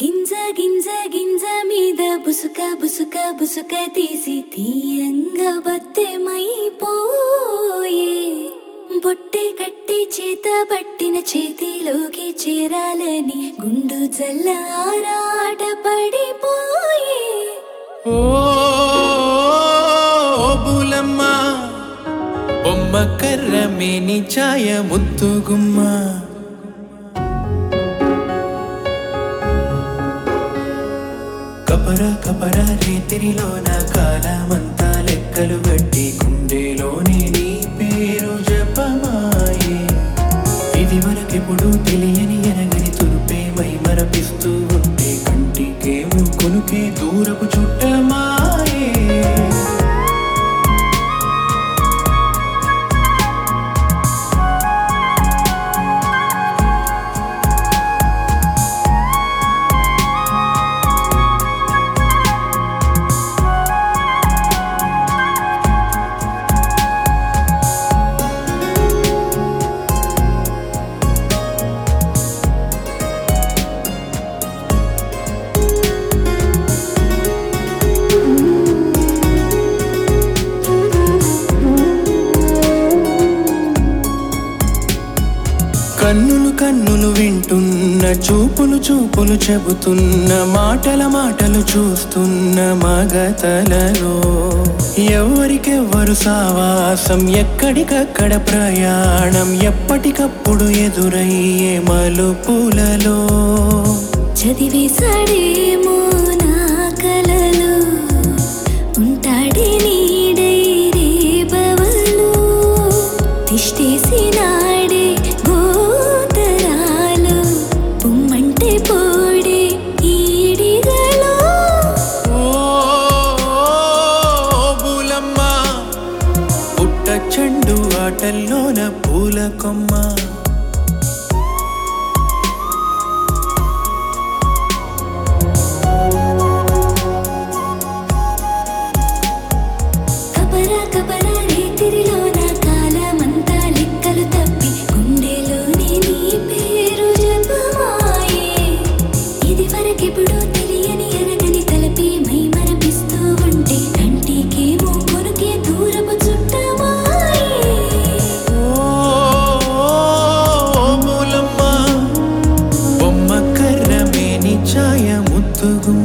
గింజ గింజ గింజ మీద బుసుక బుసుక బుసుక తీసి తీయంగా బత్తెమైపోయే బొట్టె కట్టి చేత పట్టిన చేతిలోకి చేరాలని గుండు జల్ల ఆరాట పడిపోయే ఓ బులమ్మ బొమ్మ కర్ర మేని ఛాయ ముద్దుగుమ్మ కపర కపర రేతిరిలో నా కాలమంతా లెక్కలు గట్టి గుండెలోని నీ పేరు జపమాయే ఇది మనకెప్పుడు తెలియని ఎనగని తురుపేమై మరపిస్తూ ఉంటే కంటికేమో కొనుకే దూరపు చుట్టమాయే కన్నులు కన్నులు వింటున్న చూపులు చూపులు చెబుతున్న మాటల మాటలు చూస్తున్న మగతలలో ఎవరికెవ్వరు సావాసం ఎక్కడికక్కడ ప్రయాణం ఎప్పటికప్పుడు ఎదురయ్యే మలుపులలో చదివేశాడేమో నా కలలు ఉంటాడే నీడై రేపవలు తిష్టేసినాడే గోతరాలు పొమ్మంటే పోడే ఈడిగలో ఓ బులమ్మ పుట్ట చెండు ఆటల్లోన పూల కొమ్మ కపర కపర రేతిరిలో నా కాలమంతా లెక్కలు తప్పి గుండెలోని నీ పేరు జపమాయే ఇది వరకెప్పుడు తెలియని ఎరగని తలపి మై మరపిస్తూ ఉంటే కంటికేమో కొనుకే దూరపు చుట్టమాయే ఓ బులమ్మ బొమ్మ కర్ర మేని ఛాయ ముద్దుగుమ్మ